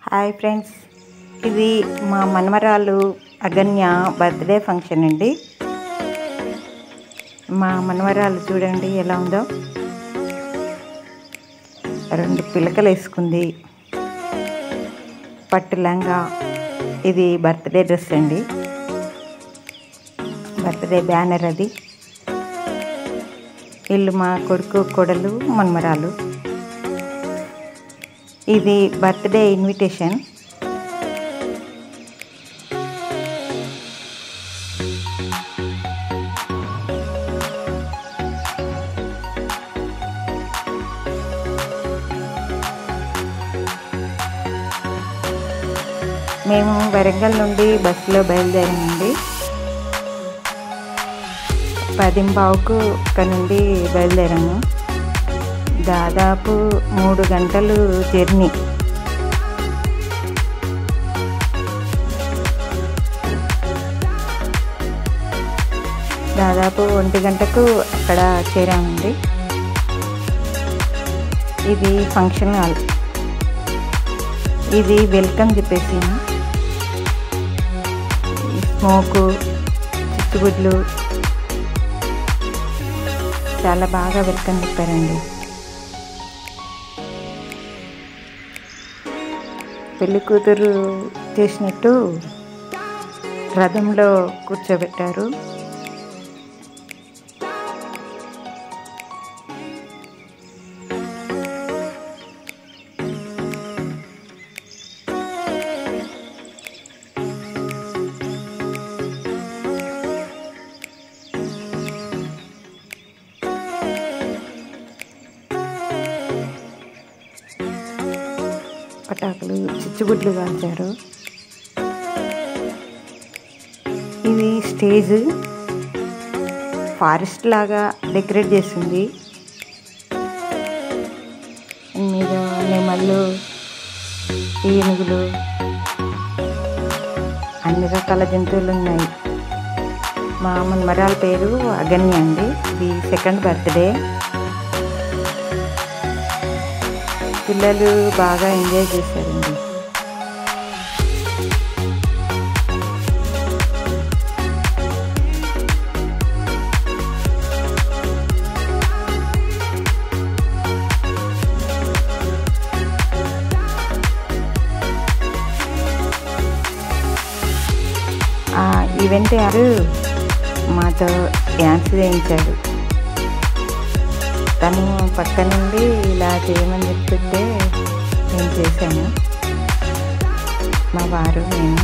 hi friends ఇది మా మనమరాలు అగన్య birthday function అండి మా మనవరాలు చూడండి ఎలా ఉందో రెండు పిలకలు వేసుకుంది పట్టు లంగా ఇది బర్త్డే డ్రెస్ అండి బర్త్డే బ్యానర్ అది వీళ్ళు మా కొడుకు కొడలు మనమరాలు ఇది బర్త్డే ఇన్విటేషన్ మేము వరంగల్ నుండి బస్సులో బయలుదేరామండి పదింబావుకు ఇక్కడ నుండి బయలుదేరాము దాదాపు మూడు గంటలు జర్నీ దాదాపు ఒంటి గంటకు అక్కడ చేరామండి ఇది ఫంక్షన్ హాల్ ఇది వెల్కమ్ చెప్పేసి స్మోకు చిచ్చుగుడ్లు చాలా బాగా వెల్కమ్ చెప్పారండి పెళ్లి కూతురు చేసినట్టు రథంలో కూర్చోబెట్టారు పటాకులు చిచ్చుగుడ్లు కాల్చారు ఇది స్టేజ్ ఫారెస్ట్ లాగా డెకరేట్ చేసింది మీద నెమళ్ళు ఏనుగులు అన్ని రకాల జంతువులు ఉన్నాయి మా మన్మరాల పేరు అగన్య అండి ఇది సెకండ్ బర్త్డే పిల్లలు బాగా ఎంజాయ్ చేశారండి ఈవెంట్ గారు మాతో డ్యాన్స్ చేయించాడు తను పక్క నుండి ఇలా చేయమని చెప్తుంటే నేను చేశాను మా వారు నేను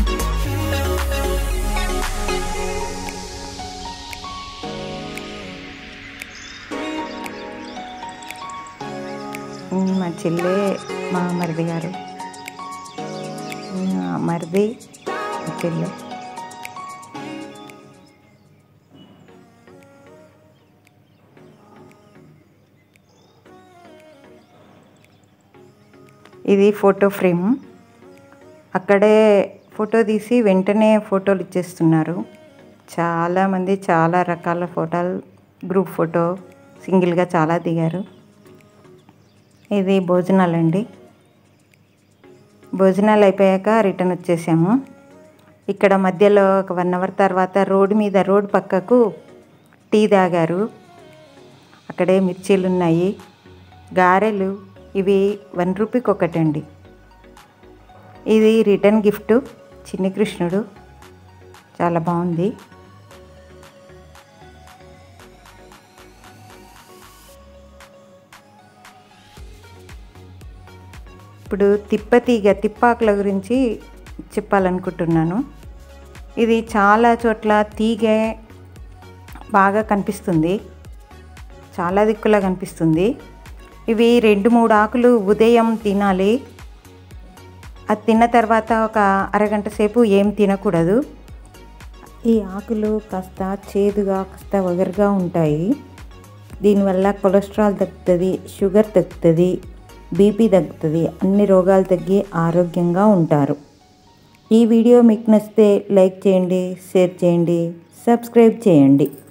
మా చెల్లె మా మరిది గారు మరిది చెల్లె ఇది ఫోటో ఫ్రేమ్ అక్కడే ఫోటో తీసి వెంటనే ఫోటోలు ఇచ్చేస్తున్నారు చాలామంది చాలా రకాల ఫోటోలు గ్రూప్ ఫోటో సింగిల్గా చాలా దిగారు ఇది భోజనాలు అండి భోజనాలు అయిపోయాక రిటర్న్ వచ్చేసాము ఇక్కడ మధ్యలో ఒక వన్ అవర్ తర్వాత రోడ్డు మీద రోడ్ పక్కకు టీ తాగారు అక్కడే మిర్చీలు ఉన్నాయి గారెలు ఇవి వన్ రూపీకి ఒకటండి ఇది రిటర్న్ గిఫ్ట్ చిన్ని కృష్ణుడు చాలా బాగుంది ఇప్పుడు తిప్పతీగ తిప్పాకుల గురించి చెప్పాలనుకుంటున్నాను ఇది చాలా చోట్ల తీగ బాగా కనిపిస్తుంది చాలా దిక్కులా కనిపిస్తుంది ఇవి రెండు మూడు ఆకులు ఉదయం తినాలి అది తిన్న తర్వాత ఒక అరగంట సేపు ఏం తినకూడదు ఈ ఆకులు కాస్త చేదుగా కాస్త వగరుగా ఉంటాయి దీనివల్ల కొలెస్ట్రాల్ తగ్గుతుంది షుగర్ తగ్గుతుంది బీపీ తగ్గుతుంది అన్ని రోగాలు తగ్గి ఆరోగ్యంగా ఉంటారు ఈ వీడియో మీకు నచ్చితే లైక్ చేయండి షేర్ చేయండి సబ్స్క్రైబ్ చేయండి